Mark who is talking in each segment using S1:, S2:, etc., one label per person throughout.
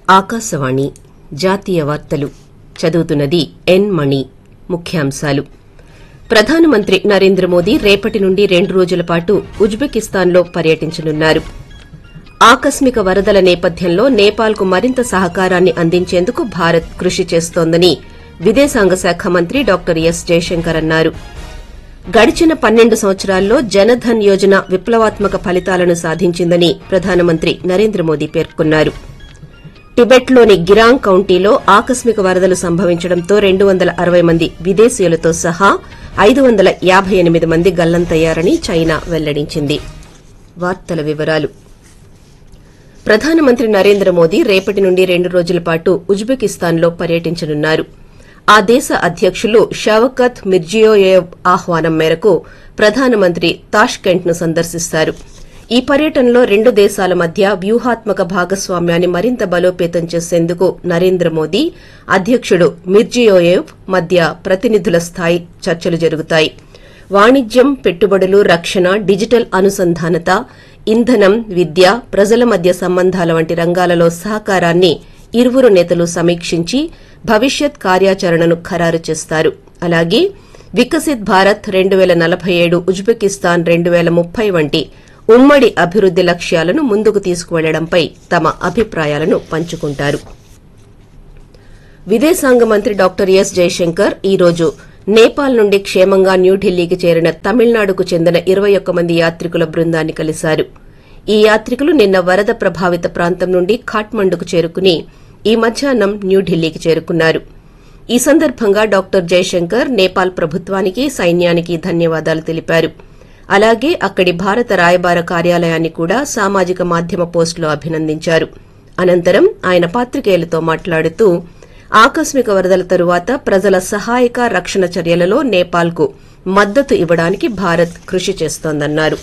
S1: ఆకాశవాణి జాతీయ వార్తలు చదువుతున్నది ఎన్ మణి ముఖ్యాంశాలు ప్రధానమంత్రి నరేంద్ర మోదీ రేపటి నుండి రెండు రోజుల పాటు ఉజ్బెకిస్తాన్లో పర్యటించనున్నారు ఆకస్మిక వరదల నేపథ్యంలో నేపాల్కు మరింత సహకారాన్ని అందించేందుకు భారత్ కృషి చేస్తోందని విదేశాంగ శాఖ మంత్రి డాక్టర్ ఎస్ జయశంకర్ అన్నారు గడిచిన పన్నెండు సంవత్సరాల్లో జనధన్ యోజన విప్లవాత్మక ఫలితాలను సాధించిందని ప్రధానమంత్రి నరేంద్ర మోదీ పేర్కొన్నారు టిబెట్లోని గిరాంగ్ కౌంటీలో ఆకస్మిక వరదలు సంభవించడంతో రెండు వందల అరవై మంది విదేశీయులతో సహా ఐదు వందల యాబై ఎనిమిది మంది గల్లంతయ్యారని చైనా వెల్లడించింది వార్తల వివరాలు ప్రధానమంత్రి నరేంద్ర మోదీ రేపటి నుండి రెండు రోజుల పాటు ఉజ్బెకిస్తాన్లో పర్యటించనున్నారు ఆ దేశ అధ్యకులు షవకత్ మిర్జియోయేవ్ ఆహ్వానం మేరకు ప్రధానమంత్రి తాష్కెంట్ ను సందర్శిస్తారు ఈ పర్యటనలో రెండు దేశాల మధ్య వ్యూహాత్మక భాగస్వామ్యాన్ని మరింత బలోపేతం చేసేందుకు నరేంద్ర మోదీ అధ్యకుడు మిర్జియోయేవ్ మధ్య ప్రతినిధుల స్థాయి చర్చలు జరుగుతాయి వాణిజ్యం పెట్టుబడులు రక్షణ డిజిటల్ అనుసంధానత ఇంధనం విద్య ప్రజల మధ్య సంబంధాల వంటి రంగాలలో సహకారాన్ని ఇరువురు నేతలు సమీక్షించి భవిష్యత్ కార్యాచరణను ఖరారు చేస్తారు అలాగే వికసిత్ భారత్ రెండు పేల నలభై ఏడు ఉజ్బెకిస్తాన్ రెండు పేల ముప్పై వంటి ఉమ్మడి అభివృద్ది లక్ష్యాలను ముందుకు తీసుకువెళ్లడంపై తమ అభిప్రాయాలను పంచుకుంటారు విదేశాంగ మంత్రి డాక్టర్ ఎస్ జయశంకర్ ఈ రోజు నేపాల్ నుండి క్షేమంగా న్యూఢిల్లీకి చేరిన తమిళనాడుకు చెందిన ఇరవై ఒక్క మంది యాత్రికుల బృందాన్ని కలిశారు ఈ యాత్రికులు నిన్న వరద ప్రభావిత ప్రాంతం నుండి ఖాట్మండుకు చేరుకుని ఈ మధ్యాహ్నం న్యూఢిల్లీకి చేరుకున్నారు ఈ సందర్భంగా డాక్టర్ జయశంకర్ నేపాల్ ప్రభుత్వానికి సైన్యానికి ధన్యవాదాలు తెలిపారు అలాగే అక్కడి భారత రాయబార కార్యాలయాన్ని కూడా సామాజిక మాధ్యమ పోస్టులో అభినందించారు అనంతరం ఆయన పాత్రికేయులతో మాట్లాడుతూ ఆకస్మిక వరదల తరువాత ప్రజల సహాయక రక్షణ చర్యలలో నేపాల్కు మద్దతు ఇవ్వడానికి భారత్ కృషి చేస్తోందన్నారు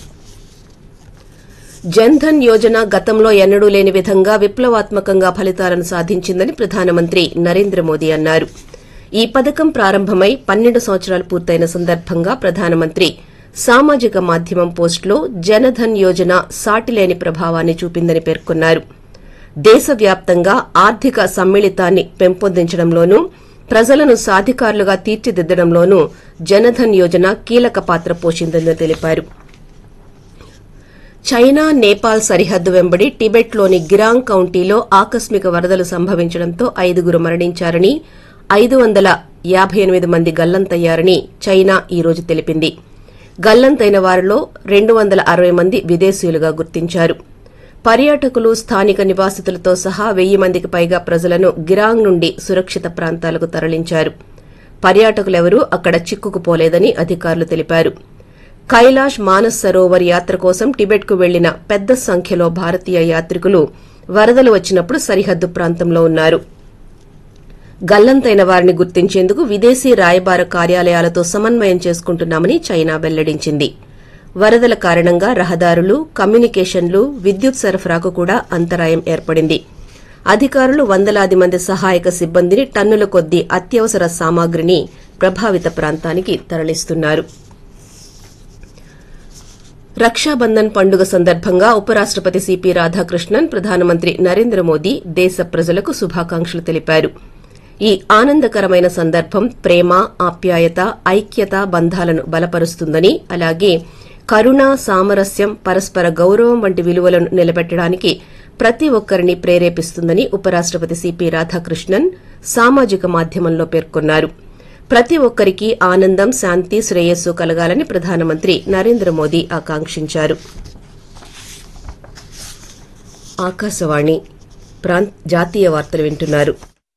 S1: జన్ధన్ యోజన గతంలో ఎన్నడూ లేని విధంగా విప్లవాత్మకంగా ఫలితాలను సాధించిందని ప్రధానమంత్రి నరేంద్ర మోదీ అన్నారు ఈ పథకం ప్రారంభమై పన్నెండు సంవత్సరాలు పూర్తయిన సందర్భంగా ప్రధానమంత్రి సామాజిక మాధ్యమం పోస్టులో జనధన్ యోజన సాటిలేని ప్రభావాన్ని చూపిందని పేర్కొన్నారు దేశవ్యాప్తంగా ఆర్థిక సమ్మిళితాన్ని పెంపొందించడంలోనూ ప్రజలను సాధికారులుగా తీర్చిదిద్దడంలోనూ జనధన్ యోజన కీలక పాత్ర పోషిందని తెలిపారు చైనా నేపాల్ సరిహద్దు వెంబడి టిబెట్లోని గిరాంగ్ కౌంటీలో ఆకస్మిక వరదలు సంభవించడంతో ఐదుగురు మరణించారని ఐదు వందల యాబై ఎనిమిది మంది గల్లంతయ్యారని చైనా ఈ రోజు తెలిపింది గల్లంతైన వారిలో రెండు వందల అరవై మంది విదేశీయులుగా గుర్తించారు పర్యాటకులు స్థానిక నివాసితులతో సహా వెయ్యి మందికి పైగా ప్రజలను గిరాంగ్ నుండి సురక్షిత ప్రాంతాలకు తరలించారు పర్యాటకులెవరూ అక్కడ చిక్కుకుపోలేదని అధికారులు తెలిపారు కైలాష్ మానస్ సరోవర్ యాత్ర కోసం టిబెట్కు వెళ్లిన పెద్ద సంఖ్యలో భారతీయ యాత్రికులు వరదలు వచ్చినప్పుడు సరిహద్దు ప్రాంతంలో ఉన్నారు గల్లంతైన వారిని గుర్తించేందుకు విదేశీ రాయబార కార్యాలయాలతో సమన్వయం చేసుకుంటున్నామని చైనా వెల్లడించింది వరదల కారణంగా రహదారులు కమ్యూనికేషన్లు విద్యుత్ సరఫరాకు కూడా అంతరాయం ఏర్పడింది అధికారులు వందలాది మంది సహాయక సిబ్బందిని టన్నుల కొద్దీ అత్యవసర సామాగ్రిని ప్రభావిత ప్రాంతానికి తరలిస్తున్నారు రక్షాబంధన్ పండుగ సందర్భంగా ఉపరాష్టపతి సిపి రాధాకృష్ణన్ ప్రధానమంత్రి నరేంద్ర మోదీ దేశ ప్రజలకు శుభాకాంక్షలు తెలిపారు ఈ ఆనందకరమైన సందర్భం ప్రేమ ఆప్యాయత ఐక్యత బంధాలను బలపరుస్తుందని అలాగే కరుణ సామరస్యం పరస్పర గౌరవం వంటి విలువలను నిలబెట్టడానికి ప్రతి ఒక్కరిని ప్రేరేపిస్తుందని ఉపరాష్టపతి సిపి రాధాకృష్ణన్ సామాజిక మాధ్యమంలో పేర్కొన్నారు ప్రతి ఒక్కరికి ఆనందం శాంతి శ్రేయస్సు కలగాలని ప్రధానమంత్రి నరేంద్ర మోదీ ఆకాంక్షించారు ఆకాశవాణి ప్రాంత్ జాతీయ వార్తలు వింటున్నారు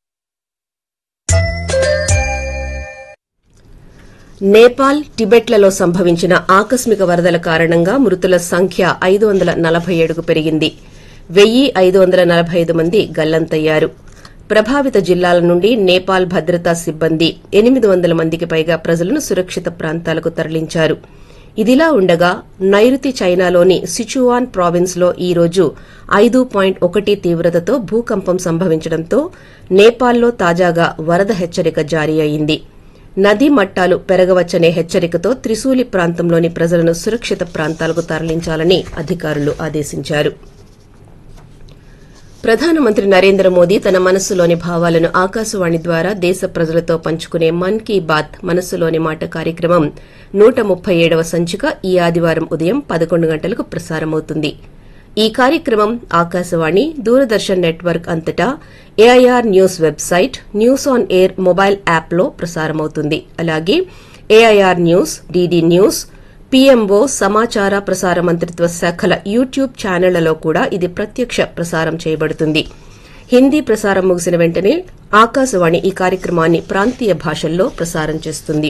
S1: నేపాల్ టిబెట్లలో సంభవించిన ఆకస్మిక వరదల కారణంగా మృతుల సంఖ్య ఐదు వందల నలభై ఏడుకు పెరిగింది వెయ్యి ఐదు వందల నలభై ఐదు మంది గల్లంతయ్యారు ప్రభావిత జిల్లాల నుండి నేపాల్ భద్రతా సిబ్బంది ఎనిమిది వందల మందికి పైగా ప్రజలను సురక్షిత ప్రాంతాలకు తరలించారు ఇదిలా ఉండగా నైరుతి చైనాలోని సిచువాన్ ప్రావిన్స్ లో ఈ రోజు ఐదు పాయింట్ ఒకటి తీవ్రతతో భూకంపం సంభవించడంతో నేపాల్లో తాజాగా వరద హెచ్చరిక జారీ అయింది నదీ మట్టాలు పెరగవచ్చనే హెచ్చరికతో త్రిశూలి ప్రాంతంలోని ప్రజలను సురక్షిత ప్రాంతాలకు తరలించాలని అధికారులు ఆదేశించారు ప్రధానమంత్రి నరేంద్ర మోదీ తన మనస్సులోని భావాలను ఆకాశవాణి ద్వారా దేశ ప్రజలతో పంచుకునే మన్ కీ బాత్ మనస్సులోని మాట కార్యక్రమం నూట ముప్పై ఏడవ సంచిక ఈ ఆదివారం ఉదయం పదకొండు గంటలకు ప్రసారమవుతుంది ఈ కార్యక్రమం ఆకాశవాణి దూరదర్శన్ నెట్వర్క్ అంతటా AIR news website news on air mobile యాప్లో ప్రసారమవుతుంది అలాగే AIR news DD news PMO సమాచార ప్రసార మంత్రిత్వ శాఖల యూట్యూబ్ ఛానళ్లలో కూడా ఇది ప్రత్యక్ష ప్రసారం చేయబడుతుంది హిందీ ప్రసారం ముగిసిన వెంటనే ఆకాశవాణి ఈ కార్యక్రమాన్ని ప్రాంతీయ భాషల్లో ప్రసారం చేస్తుంది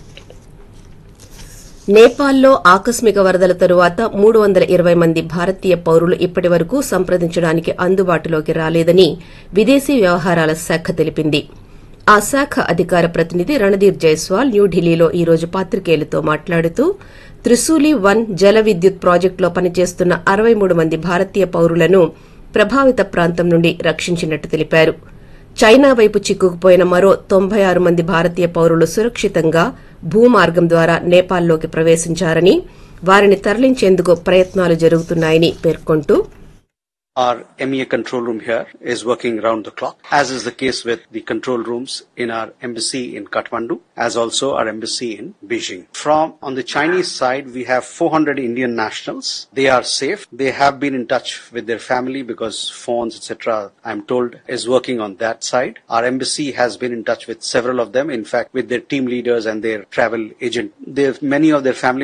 S1: నేపాల్లో ఆకస్మిక వరదల తరువాత మూడు వందల ఇరవై మంది భారతీయ పౌరులు ఇప్పటి వరకు సంప్రదించడానికి అందుబాటులోకి రాలేదని విదేశీ వ్యవహారాల శాఖ తెలిపింది ఆ శాఖ అధికార ప్రతినిధి రణధీర్ జైస్వాల్ న్యూఢిల్లీలో ఈ రోజు పాత్రికేయులతో మాట్లాడుతూ త్రిశూలి వన్ జల విద్యుత్ ప్రాజెక్టులో పనిచేస్తున్న అరవై మూడు మంది భారతీయ పౌరులను ప్రభావిత ప్రాంతం నుండి రక్షించినట్టు తెలిపారు చైనా వైపు చిక్కుకుపోయిన మరో తొంభై ఆరు మంది భారతీయ పౌరులు సురక్షితంగా భూమార్గం ద్వారా నేపాల్లోకి ప్రవేశించారని వారిని తరలించేందుకు ప్రయత్నాలు జరుగుతున్నాయని పేర్కొంటూ
S2: Our MEA control room here is working round the clock, as is the case with the control rooms in our embassy in Kathmandu, as also our embassy in Beijing. From on the Chinese side, we have 400 Indian nationals. They are safe. They have been in touch with their family because phones, etc. I'm told is working on that side. Our embassy has been in touch with several of them. In fact, with their team leaders and their travel agent. They, many of their family